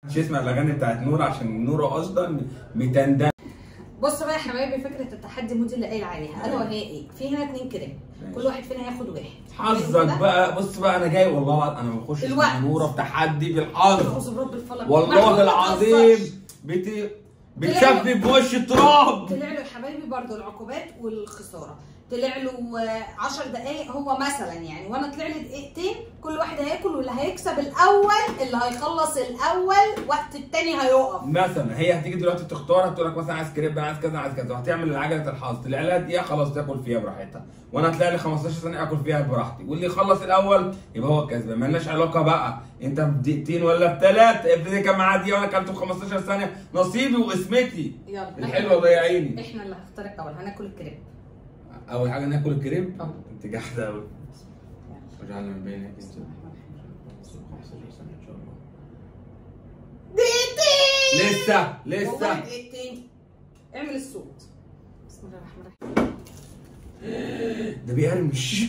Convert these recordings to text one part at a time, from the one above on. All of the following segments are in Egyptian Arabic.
مش اسمع الاغاني بتاعت نور عشان نور اصلا متندم بصوا بقى يا حبايبي فكره التحدي مودي اللي قايل عليها الا وهي ايه؟ في هنا اتنين كريم كل واحد فينا هياخد واحد حظك بقى بص بقى انا جاي والله انا ما بخشش الوقت. مع نوره في تحدي في الحظ اعوذ برب الفلق محمود والله ما العظيم تهزرش. بت بتشفي بوش التراب طلع له يا حبايبي برضو العقوبات والخساره طلع له آه، 10 دقايق هو مثلا يعني وانا طلع لي دقيقتين كل واحد هياكل واللي هيكسب الاول اللي هيخلص الاول وقت التاني هيقف مثلا هي هتيجي دلوقتي تختار هتقول لك مثلا عايز كريب انا عايز كذا عايز كذا وهتعمل عجله الحظ طلع لها دقيقه خلاص تاكل فيها براحتها وانا هتلاقي لي 15 ثانيه اكل فيها براحتي واللي يخلص الاول يبقى هو الكسبان مالناش علاقه بقى انت بدقيقتين ولا بثلاث افرض كان معاه دقيقه وانا اكلته في 15 ثانيه نصيبي وقسمتي يلا الحلوه ضيعيني احنا اللي هنختار الاول هناكل الكريب اول حاجه ناكل الكريب اه. انت جاحده قوي يلا. وجعلنا من بينك انت بسم الله الرحمن الرحيم. 15 ثانيه ان شاء الله دقيقتين لسه والله لسه دقيقتين اعمل الصوت بسم الله الرحمن الرحيم ده بيقرمش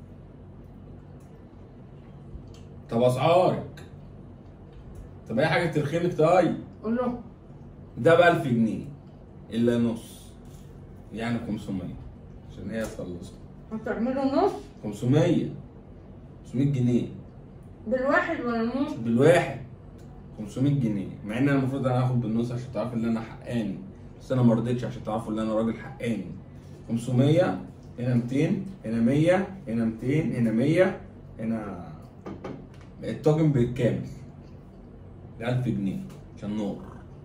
طب اسعارك طب اي حاجه ترخمك طيب قول له ده ب 1000 جنيه الا نص يعني 500 عشان هي تخلصها هتعمله نص 500 500 جنيه بالواحد ولا نص بالواحد 500 جنيه مع ان انا المفروض انا اخد بالنص عشان تعرفوا ان انا حقاني بس انا ما رضيتش عشان تعرفوا ان انا راجل حقاني 500 هنا 200 هنا 100 هنا 200 هنا 100 هنا الطاجن بالكامل ب 1000 جنيه عشان نور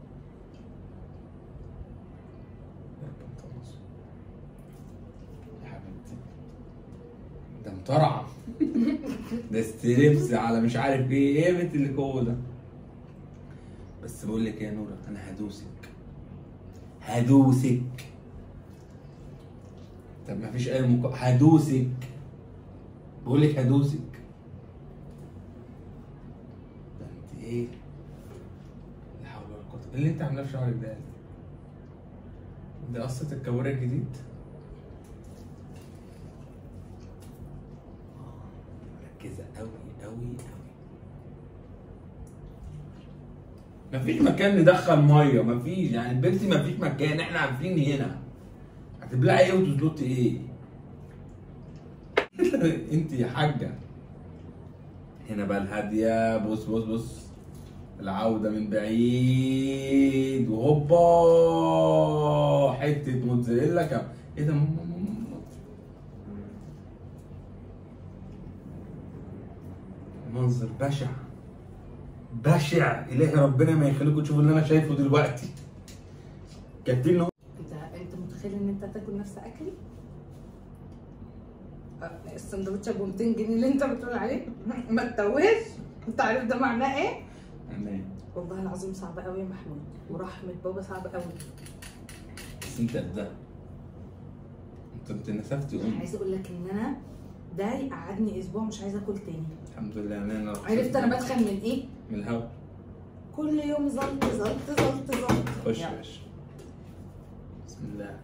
يا حبيبتي ده مطرعه ده ستريبس على مش عارف ايه ايه بنت اللي جوه ده بس بقول لك إيه يا نوره انا هدوسك هدوسك طب ما فيش اي مك... هدوسك بقول لك هدوسك ده انت ايه لا حول ولا قوه إيه اللي انت عاملاه في شعرك ده ده قصه الكوارع الجديد مركزه قوي قوي قوي مفيش مكان ندخل ميه مفيش يعني البيبسي مفيش مكان احنا عارفين هنا هتبلعي ايه وتزلطي ايه انت يا حاجه هنا بقى الهاديه بص بص بص العوده من بعيد وهوبا حته موتزاريلا كم ايه ده ماما ماما ماما منظر بشع بشع الهي ربنا ما يخليكم تشوفوا اللي انا شايفه دلوقتي كاتبين إن هو انت انت متخيل ان انت هتاكل نفس اكلي؟ آه، السندوتش ابو 200 جنيه اللي انت بتقول عليه ما تتوهش انت عارف ده معناه ايه؟ يعني والله العظيم صعب قوي يا محمود ورحمه بابا صعب قوي بس انت ده انت انت نسفت انا امي عايزه اقول لك ان انا ده يقعدني اسبوع مش عايزه اكل تاني الحمد لله ان انا عرفت انا بدخل من ايه؟ من الهوا كل يوم زلط زلط زلط زلط خش يلا. يا باشا بسم الله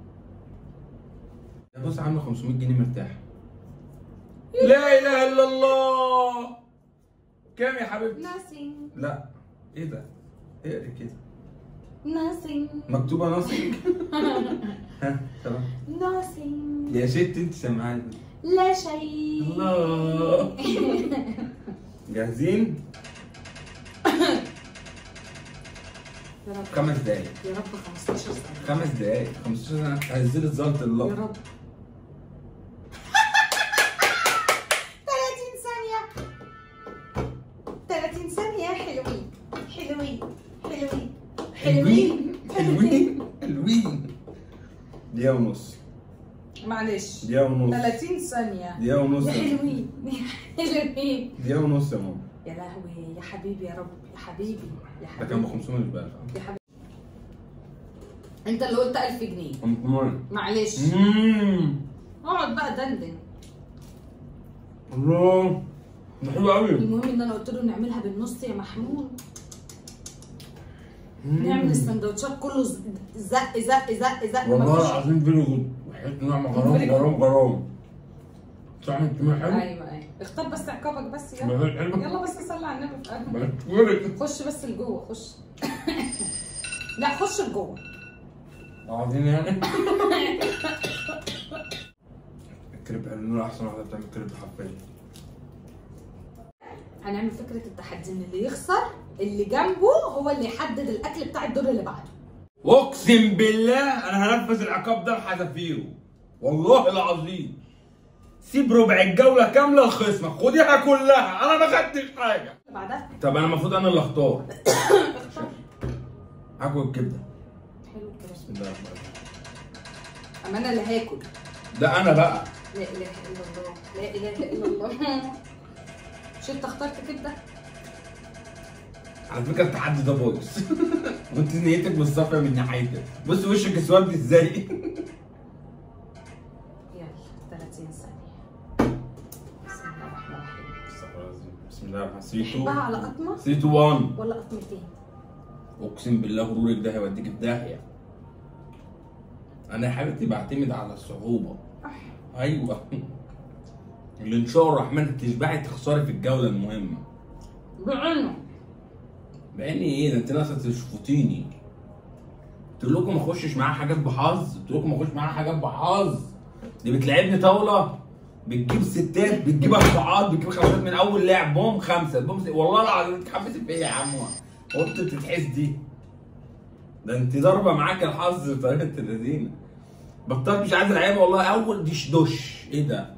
يا بص عامله 500 جنيه مرتاح لا اله الا الله كام يا حبيبتي؟ nothing لا ايه ده؟ اقري كده nothing مكتوبه نصك ها تمام nothing يا ست انت سامعاني لا شيء الله جاهزين؟ يا رب خمس دقايق يا رب 15 سنه خمس دقايق 15 سنة هنزل الزلط يا الله رب 30 ثانية 30 ثانية حلوين حلوين حلوين حلوين حلوين حلوين دقيقة ونص معلش دقيقة ونص 30 ثانية دقيقة ونص يا يا ماما. حلوين يا حلوين دقيقة ونص يا ماما يا لهوي يا حبيبي يا رب يا حبيبي يا ده كان ب حبيبي 500 مش ب 1000 يا حبيبي انت اللي قلت 1000 جنيه 500 معلش اممم اقعد بقى دندن الله ده حلو قوي المهم ان انا قلت له نعملها بالنص يا محمود نعمل السندوتشات كله ز- زق زق زق زق والله مفيش- العظيم فيري جود وحيت نعمة غرام Very good. غرام غرام طعم التومية حلو ايوه ايوه اختار بس عقابك بس يلا ملهاش علبة يلا بس صلي على النبي في قلبك ملهاش خش بس لجوه خش لا خش لجوه عاوزين يعني الكريب نور احسن واحده بتعمل كريب حرفيا هنعمل فكره التحدي ان اللي يخسر اللي جنبه هو اللي يحدد الاكل بتاع الدور اللي بعده اقسم بالله انا هنفذ العقاب ده بحذافيره والله العظيم سيب ربع الجوله كامله لخصمك خديها كلها انا ما خدتش حاجه اللي بعدها طب انا المفروض انا اللي اختار اختار هاكل الكبده حلو الكلام بسم الله الرحمن الرحيم اما انا اللي هاكل ده انا بقى لا اله الا الله لا اله الا الله مش انت اخترت كده على فكره التحدي ده بايظ وانت نيتك بالصفا من ناحيتك بص وشك اسود ازاي يلا 30 ثانيه بسم الله الرحمن الرحيم بسم الله الرحمن الرحيم 3 بقى على قطمه 3 2 1 ولا قطمتين اقسم بالله غرورك ده هيوديك في داهيه انا يا حبيبتي بعتمد على الصعوبه ايوه اللي ان شاء الرحمن تشبعي تخسري في الجوله المهمه بعينه باني ايه ده انت ناقصه تشفطيني قلت لكم ما اخشش معاها حاجات بحظ قلت لكم ما اخش معاها حاجات بحظ دي بتلعبني طاوله بتجيب ستات بتجيب اربعات بتجيب خمسات من اول لعب بوم خمسه بوم ست... والله العظيم انت حبيت فيا يا عم قلت بتتحس دي ده انت ضاربه معاك الحظ بطريقه اللذينه بطلت مش عايز العيبه والله اول ديش دوش ايه ده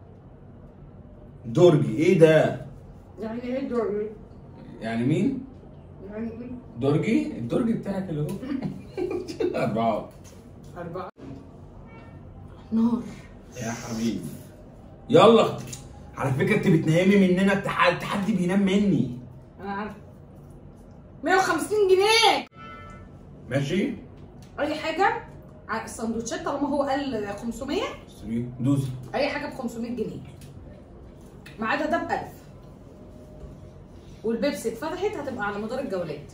درجي ايه ده يعني ايه دول يعني مين يعني ايه درجي الدرجي بتاعك اللي هو اربعه أربعة نار يا حبيبي يلا على فكره انت بتنامي مننا التح- التحدي بينام مني أنا عارفة 150 جنيه ماشي أي حاجة ع- السندوتشات طالما هو قال 500 دوسي أي حاجة ب 500 جنيه ما عدا ده ب 1000 والبيبسي اتفتحت هتبقى على مدار الجولات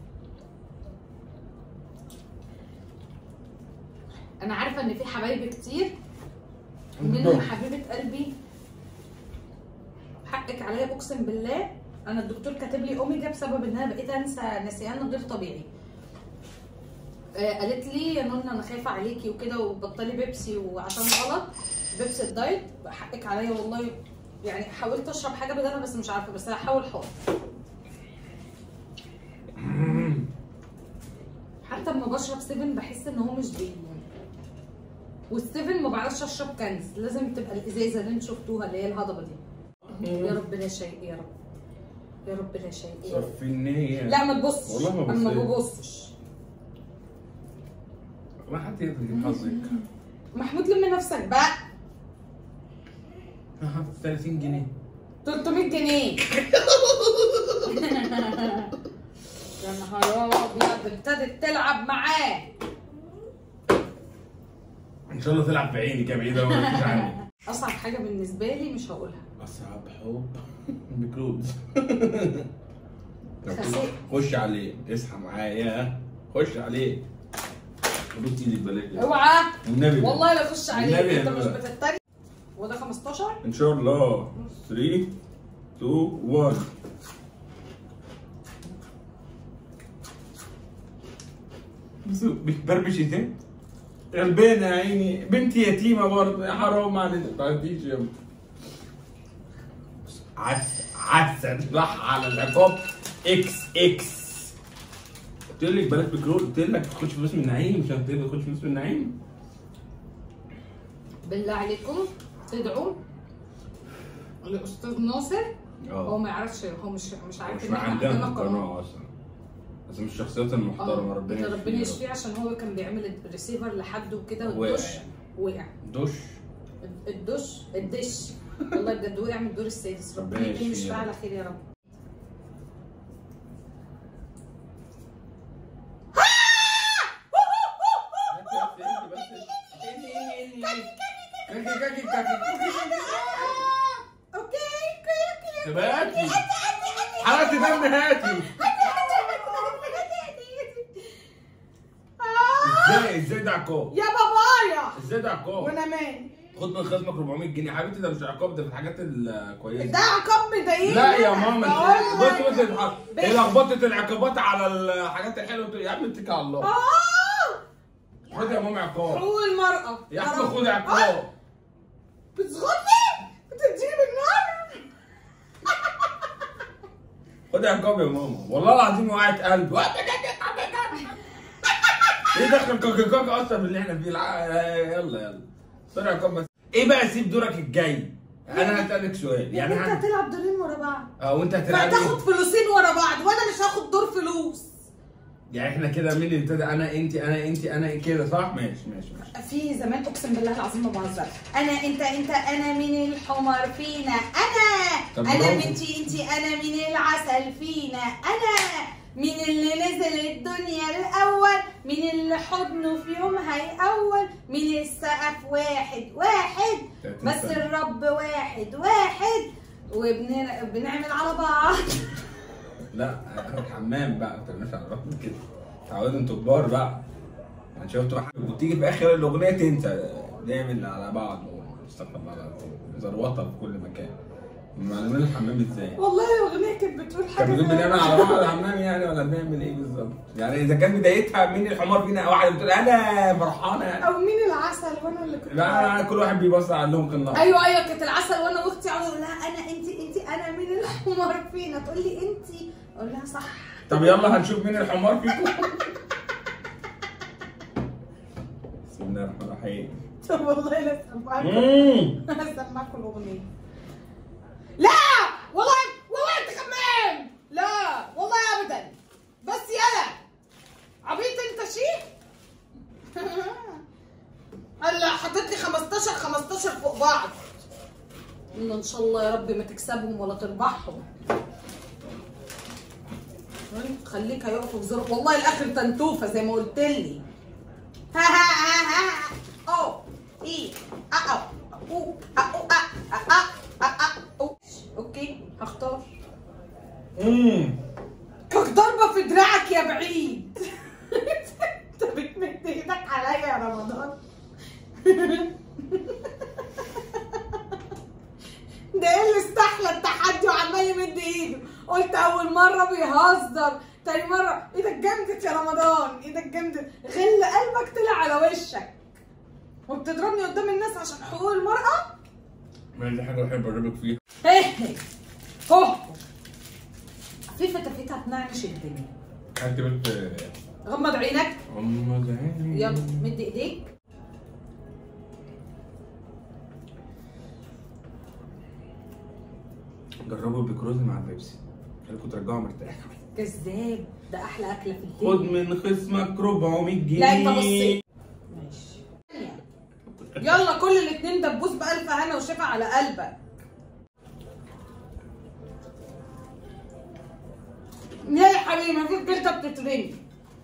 أنا عارفة إن في حبايبي كتير منهم حبيبة قلبي حقك عليا اقسم بالله انا الدكتور كاتب لي اوميجا بسبب ان انا بقيت انسى نسيان غير طبيعي آه قالت لي يا نونا انا خايفه عليكي وكده وبطلي بيبسي وعشان غلط بيبسي الدايت حقك عليا والله يعني حاولت اشرب حاجه بدلها بس مش عارفه بس هحاول حاضر حتى لما بشرب سيفن بحس ان هو مش بي والسيفن ما بعرفش اشرب كنز لازم تبقى الازازه اللي انتوا شفتوها اللي هي الهضبه دي يا رب لا شيء يا رب يا رب لا شيء يا رب صفي النية لا ما تبصش والله ما انا ما بصيت. ببصش ما حد يقدر يجيب حظك محمود لم نفسك بقى 30 جنيه 300 جنيه يا نهار ابيض ابتدت تلعب معاه ان شاء الله تلعب في عيني كده بعيده وما تجيش عني اصعب حاجه بالنسبه لي مش هقولها اصعب حب بكلوز خسيت. خش عليه اصحى معايا خش عليه بص ايدك بلاش اوعى النبي والله لا اخش عليك النبي انت يا مش نور. بتتريق وده 15 ان شاء الله 3 2 1 بس بتبربش ازاي؟ غلبانة يا عيني بنتي يتيمة برضه يا حرام عليك ما تعديش يا ابني عدسة عدسة تطلع على العقاب اكس اكس قلت لك بلاش بكرول قلت لك تاخدش فلوس من النعيم مش هتقدر تاخدش فلوس من النعيم بالله عليكم تدعوا الاستاذ ناصر هو ما يعرفش هو مش مش عارف مش ان احنا عندنا عندنا في قناه القناة اصلا بس مش الشخصيات المحترمة اه ربنا ده ربنا يشفيه يشفيه عشان هو كان بيعمل الريسيفر لحد وكده وقع والدش يعني. وقع دوش الدش الدش والله بجد وقع من الدور السادس ربنا ربنا يكون يشفيه يشفيه يا على رب. خير يا رب اوكي اوكي اوكي هاتي حرقت دم هاتي ازاي ازاي ده عقاب يا بابايا ازاي ده عقاب وانا مالي خد من خصمك 400 جنيه حبيبتي ده مش عقاب ده في الحاجات الكويسه ده عقاب مضايقني لا يا ماما بقول بص لك. بص الحق هي لخبطه العقابات على الحاجات الحلوه تقول يا عم اتكل على الله اه خد يا ماما عقاب حقوق المرأة يا عم رب. خد آه، عقاب بتسغطني بتديني بالنار خد عقاب يا ماما والله العظيم وقعت قلبي ايه دخل كوكا كوكا اصلا باللي احنا فيه الع- يلا يلا خد عقاب بس ايه بقى سيب دورك الجاي انا هسألك سؤال يعني يعني انت هن... هتلعب دورين ورا بعض اه وانت هتلعب فهتاخد فلوسين ورا بعض وانا مش هاخد دور فلوس يعني احنا كده مين اللي ابتدى انا انت انا انت انا كده صح ماشي ماشي ماشي في زمان اقسم بالله العظيم ما بهزر انا انت انت انا من الحمر فينا انا طب انا برافو. بنتي انتي انا من العسل فينا انا من اللي نزل الدنيا الاول من اللي حضنه في يوم هيأول من السقف واحد واحد تلاتين بس سنة. الرب واحد واحد وبنعمل على بعض لا الحمام بقى ما تعملش على الراجل كده تعودوا انتوا كبار بقى يعني شفتوا حاجة وتيجي في اخر الاغنيه تنسى نعمل على بعض ونستغفر الله العظيم زروطه في كل مكان معلومين الحمام ازاي والله الاغنيه كانت بتقول حاجه كان بتقول زي- بنعمل على بعض الحمام يعني ولا بنعمل ايه بالظبط يعني اذا كان بدايتها مين الحمار فينا واحده بتقول انا فرحانه يعني او مين العسل وانا اللي كنت لا كل واحد بيبص على لهم النار ايوه ايوه كانت العسل وانا واختي اقول لها انا انت انت انا من الحمار فينا تقول لي انت اقول لها صح طب يلا هنشوف مين الحمار فيكم بسم الله الرحمن الرحيم طب والله لا اسمعكم مم. انا اسمعكم الاغنيه لا والله والله انت كمان لا والله ابدا بس يلا عبيط انت شيء هلا حاطط لي 15 15 فوق بعض إن ان شاء الله يا رب ما تكسبهم ولا تربحهم خليك هيقفوا في زر والله الاخر تنتوفه زي ما قلت لي ها ها ها ها او اي اه او او او اه اه اه او اوكي هختار مم. كك ضربه في دراعك يا بعيد انت بتمد ايدك عليا يا رمضان ده ايه اللي استحلى التحدي وعمال يمد ايده قلت اول مره بيهزر تاني مره ايدك جمدت يا رمضان ايدك جمدت غل قلبك طلع على وشك وبتضربني قدام الناس عشان حقوق المرأة ما دي حاجه بحب اجربك فيها ايه هو في فتافيت هتنعنش الدنيا انت بت غمض عينك غمض عيني يلا مد ايديك جربوا البيكروز مع البيبسي خليكم ترجعوا مرتاح كذاب ده احلى اكله في خد الدنيا من خصمك 400 جنيه لا انت بصي ماشي يلا كل الاتنين دبوس بألف هنا وشفا على قلبك يا يا حبيبي مفيش جلده بتترمي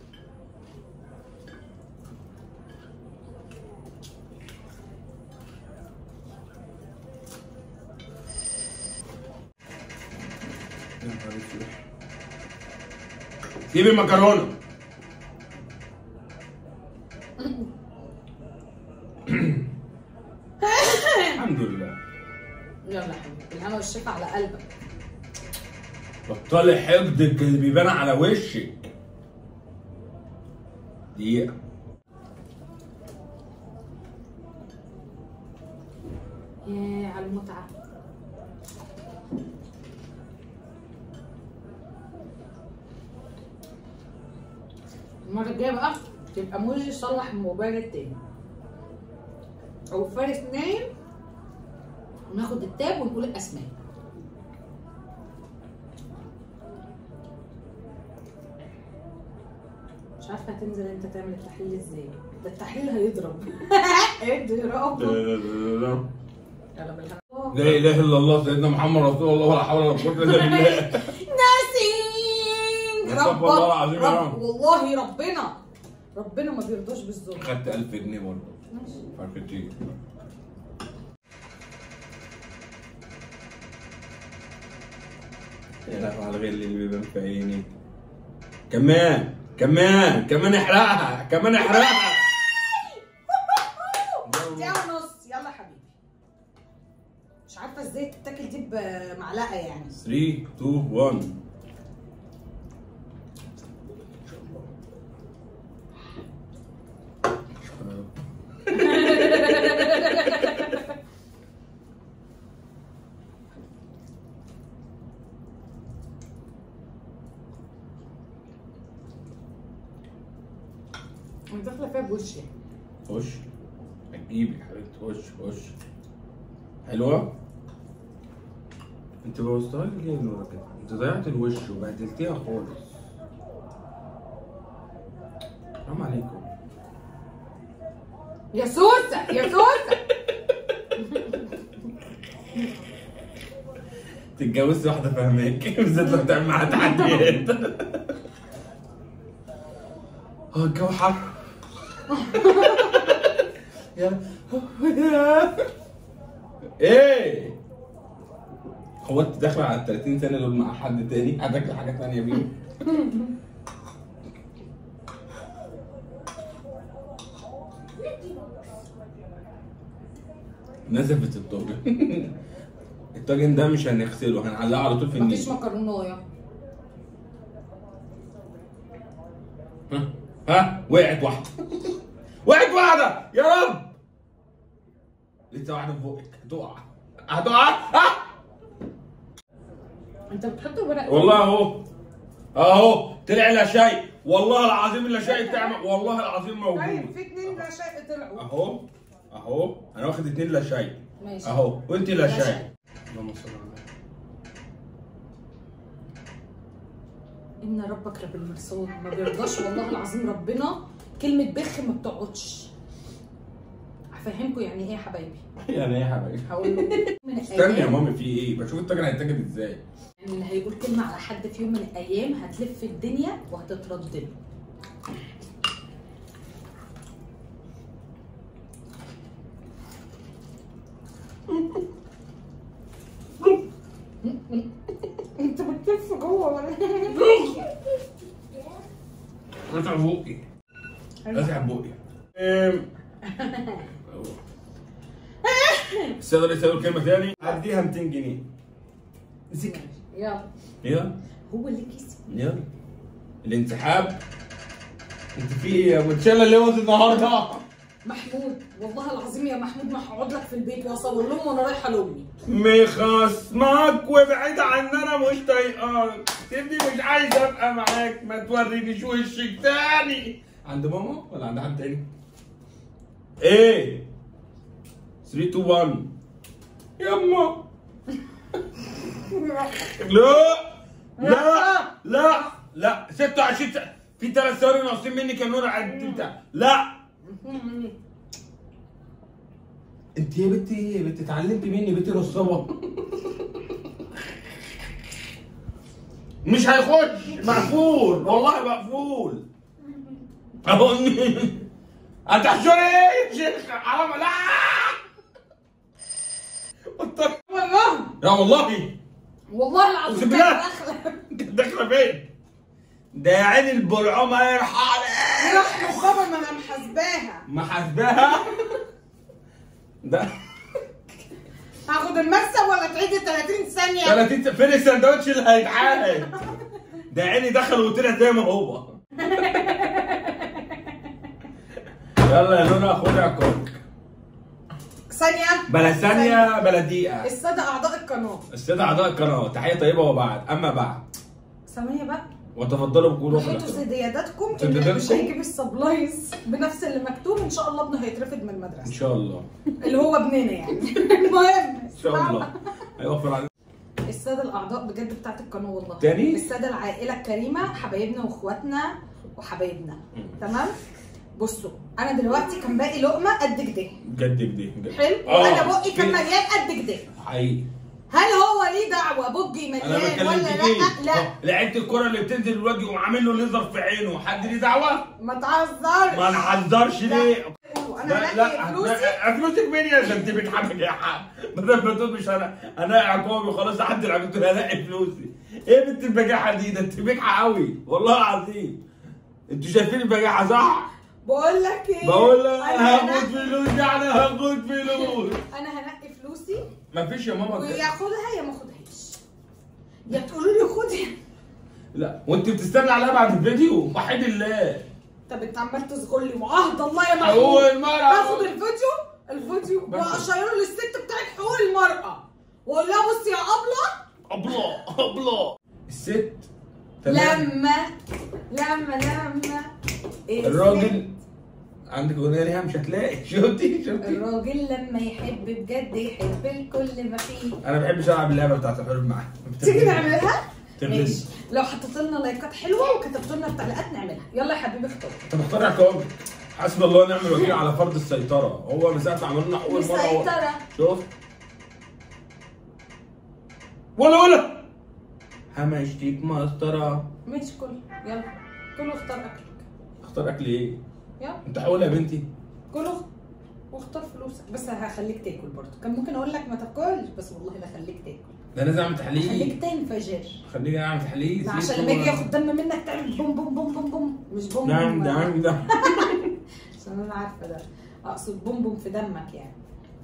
يا نهار اسود. سيب المكرونه الحمد لله يلا يا حبيبي بالهنا والشفا على قلبك بطلي حقدك اللي بيبان على وشك دقيقة يا على المتعه المرة الجاية بقى تبقى موجي يصلح الموبايل التاني أو فارس نايم وناخد التاب ونقول الأسماء مش عارفة هتنزل انت تعمل التحليل ازاي ده التحليل هيضرب اضرب يلا بالهنا لا اله الا الله سيدنا محمد رسول الله ولا حول ولا قوه الا بالله ناسين استغفر رب الله العظيم يا رب رب. والله ربنا ربنا ما بيرضاش بالظلم خدت 1000 جنيه برضه ماشي فرقتين يا لهوي على الغل اللي بيبان في عيني كمان كمان كمان احرقها كمان احرقها ساعة ونص يلا حبيبي بمعلقه يعني 3 2 1 انا داخله فيها بوشي خش هتجيبي يا حبيبتي خش خش حلوة؟ انت بوظتها لي ليه يا نورة كده؟ انت ضيعت الوش وبهدلتيها خالص حرام عليكم يا سوسه يا سوسه تتجوزي واحدة فاهماك بالذات لو بتعمل معاها تحديات اه الجو حر يا ايه هو انت داخله على ال 30 سنه دول مع حد تاني هتاكل حاجه تانيه بيهم نزفت الطاجن الطاجن ده مش هنغسله هنعلقه على طول في مفيش النيل مكرونايه ها ها وقعت واحده وقعت واحده يا رب لسه واحده في بقك هتقع هتقع ها انت بتحط ورق والله اهو اهو طلع لا شيء والله العظيم لا شيء بتعمل والله العظيم طيب موجود في اتنين لا شيء طلعوا اهو اهو انا واخد اتنين لا شيء ماشي اهو وانت لا لا شيء شيء. اللهم صل على النبي. ان ربك لبالمرصاد ما بيرضاش والله العظيم ربنا كلمه بخ ما بتقعدش هفهمكم يعني ايه يا حبايبي يعني ايه يا حبايبي هقول لكم من استني يا الأيام- مامي في ايه بشوف الطاجن هيتاكل ازاي يعني اللي هيقول كلمه على حد في يوم من الايام هتلف الدنيا وهتترد له انت بتلف جوه ولا رفع بقي رفع بقي أم. السيدة اللي يسألوا كلمة تاني عديها 200 جنيه ذكر يلا يلا هو اللي كسب يلا الانسحاب انت في ايه يا متشلة اللي وقت النهارده محمود والله العظيم يا محمود ما هقعد لك في البيت واصور لهم وانا رايحه لامي مخصمك وابعد عننا مش طايقاك سيبني مش عايز ابقى معاك ما تورينيش وشك تاني عند ماما ولا عند حد تاني؟ ايه 3 2 1 يما لا لا لا لا 26 سنة. في ثلاث ثواني ناقصين مني كان نور قد انت لا انت يا بنتي ايه يا بنتي اتعلمتي مني بنتي نصابه مش هيخش مقفول والله مقفول اهو هتحشري ايه يا شيخ حرام لا والله والله لا والله والله العظيم أقسم كانت بالله. داخله انت داخله فين؟ ده يا عيني البرعوم هيرحل راح خبر ما انا محاسباها ما حاسباها ده هاخد المكسب ولا تعيدي 30 ثانيه 30 س- فين السندوتش اللي هيتعاد؟ ده عيني دخل وطلع زي ما هو يلا يا نونا خدي عقابك ثانيه بلا ثانية بلا دقيقة الساده اعضاء القناه السادة أعضاء القناة تحية طيبة وبعد أما بعد ثانيه بقى وتفضلوا بقولوا وحيتوا سدياداتكم سدياداتكم؟ اللي مش هيجيب السبلايز بنفس اللي مكتوب ان شاء الله ابنه هيترفد من إن المدرسه شاء الله اللي هو ابننا يعني المهم إن شاء الله هيوفر عليك الساده الاعضاء بجد بتاعت القناه والله تاني؟ الساده العائله الكريمه حبايبنا واخواتنا وحبايبنا تمام بصوا انا دلوقتي كان باقي لقمه قد كده بجد كده حلو آه، وانا بقي كان في- مليان قد كده حقيقي هل هو ليه دعوه بقي انا مليان بتكلم ولا كتير لا لا آه، لعيبه الكره اللي بتنزل الوجه وقوم عامل له ليزر في عينه حد ليه دعوه؟ ما تهزرش ما نحذرش لا. ليه؟ انا هلاقي فلوسي لا فلوسك مين يا عشان تبقى حامل يا حاج بدل ما تقول مش انا انا عقابي وخلاص عدي العقاب قلت لها هلاقي فلوسي ايه بنت البجاحه دي ده انت بجحه قوي والله العظيم انتوا شايفين البجاحه صح؟ بقول لك ايه بقول لها انا هاخد هنقي فلوس يعني هاخد فلوس انا هنقي فلوسي مفيش يا ماما كده. وياخدها يا ما اخدهاش يا تقولوا لي خدي لا وانت بتستنى عليها بعد الفيديو وحيد الله طب انت عمال تقول لي وعهد الله يا محمود اول مره باخد الفيديو الفيديو بس. واشيره للست بتاعت حقوق المرأة واقول لها بصي يا ابله ابلا ابلا الست تمام. لما لما لما الست- الراجل عندك اغنيه ليها مش هتلاقي شفتي شفتي الراجل لما يحب بجد يحب الكل ما فيه انا ما بحبش العب اللعبه بتاعت الحروب معاك تيجي نعملها؟ تغلس ماشي لو حطيت لنا لايكات حلوه وكتبت لنا التعليقات نعملها يلا يا حبيبي اختار انت مختار عقاب حسبي الله ونعم الوكيل على فرض السيطره هو من ساعه ما عملنا اول مره هو مسيطرة شوف ولا ولا همشتيك مسطره ماشي كل يلا كله اختار اكلك اختار اكل ايه؟ يلا انت حاولها يا بنتي كله واختار فلوسك بس هخليك تاكل برضه كان ممكن اقول لك ما تاكلش بس والله لا خليك تاكل ده لازم اعمل تحليل خليك تنفجر خليني اعمل تحليل ده عشان لما يجي ياخد دم منك تعمل بوم بوم بوم بوم بوم مش بوم نعم بوم نعم ده عشان انا عارفه ده اقصد بوم بوم في دمك يعني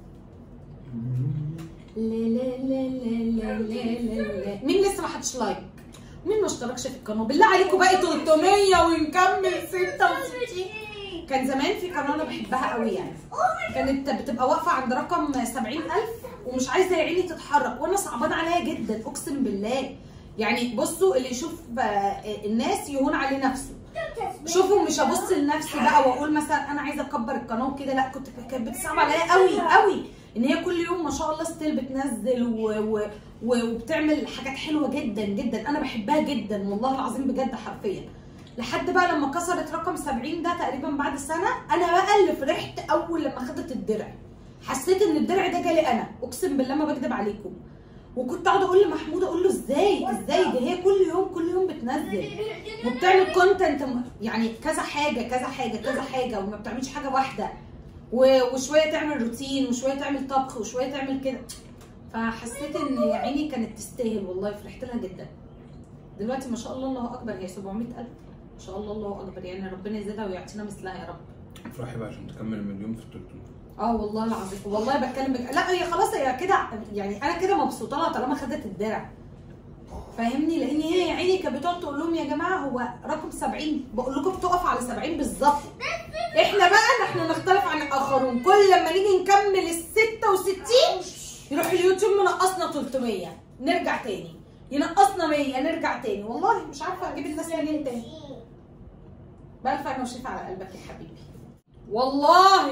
لا لا لا لا لا لا لا مين لسه ما حدش لايك؟ مين ما اشتركش في القناه؟ بالله عليكم باقي 300 ونكمل 66 كان زمان في قناه انا بحبها قوي يعني كانت بتبقى واقفه عند رقم 70000 ومش عايزه يا عيني تتحرك وانا صعبان عليا جدا اقسم بالله يعني بصوا اللي يشوف آه، الناس يهون عليه نفسه شوفوا مش هبص لنفسي بقى واقول مثلا انا عايزه اكبر القناه وكده لا كنت كانت بتصعب عليا قوي قوي ان هي كل يوم ما شاء الله ستيل بتنزل و... و... و... وبتعمل حاجات حلوه جدا جدا انا بحبها جدا والله العظيم بجد حرفيا لحد بقى لما كسرت رقم 70 ده تقريبا بعد سنه انا بقى اللي فرحت اول لما خدت الدرع حسيت ان الدرع ده جالي انا اقسم بالله ما بكذب عليكم وكنت اقعد اقول لمحمود اقول له ازاي ازاي ده هي كل يوم كل يوم بتنزل وبتعمل كونتنت يعني كذا حاجه كذا حاجه كذا حاجه وما بتعملش حاجه واحده و- وشويه تعمل روتين وشويه تعمل طبخ وشويه تعمل كده فحسيت ان يا عيني كانت تستاهل والله فرحت لها جدا دلوقتي ما شاء الله الله اكبر هي 700000 ما شاء الله الله اكبر يعني ربنا يزيدها ويعطينا مثلها يا رب افرحي بقى عشان تكمل المليون في التلتون اه والله العظيم والله بتكلم بك... لا هي خلاص هي كده يعني انا كده مبسوطه لها طالما خدت الدرع فاهمني لان هي يا عيني كانت بتقعد تقول لهم يا جماعه هو رقم 70 بقول لكم بتقف على 70 بالظبط احنا بقى احنا نختلف عن الاخرون كل لما نيجي نكمل ال 66 يروح اليوتيوب منقصنا 300 نرجع تاني ينقصنا 100 نرجع تاني والله مش عارفه اجيب الناس منين تاني بألف أنا وشفا على قلبك يا حبيبي والله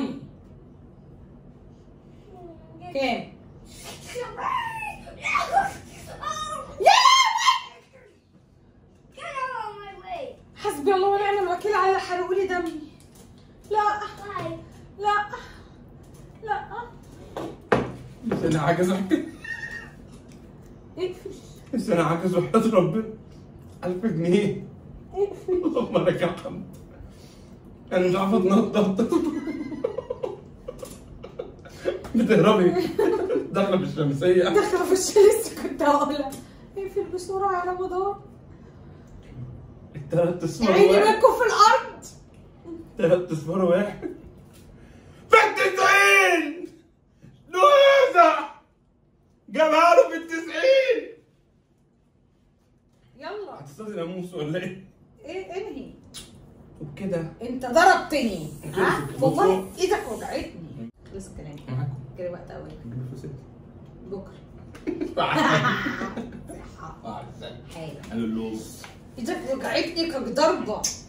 كام؟ حسبي الله ونعم الوكيل على حرقوا لي دمي لا لا لا بس انا عاجز احكي اقفل بس انا عاجز وحياة ربنا 1000 جنيه اقفل اللهم لك الحمد انا مش عارف اتنطط بتهربي داخله في الشمسيه داخله في الشمس كنت هقولها اقفل بسرعه يا رمضان التلات اصفار عيني واحد منكم في الارض تلات اصفار واحد في التسعين نوزع جابها له في التسعين يلا هتصطادي ناموس ولا ايه؟ ايه انهي وبكده انت ضربتني ها خلصت. والله ايدك وجعتني خلص الكلام معاكم كده وقت قوي بكره صحة صحة. حاجة قالوا له ايدك وجعتني كانت ضربة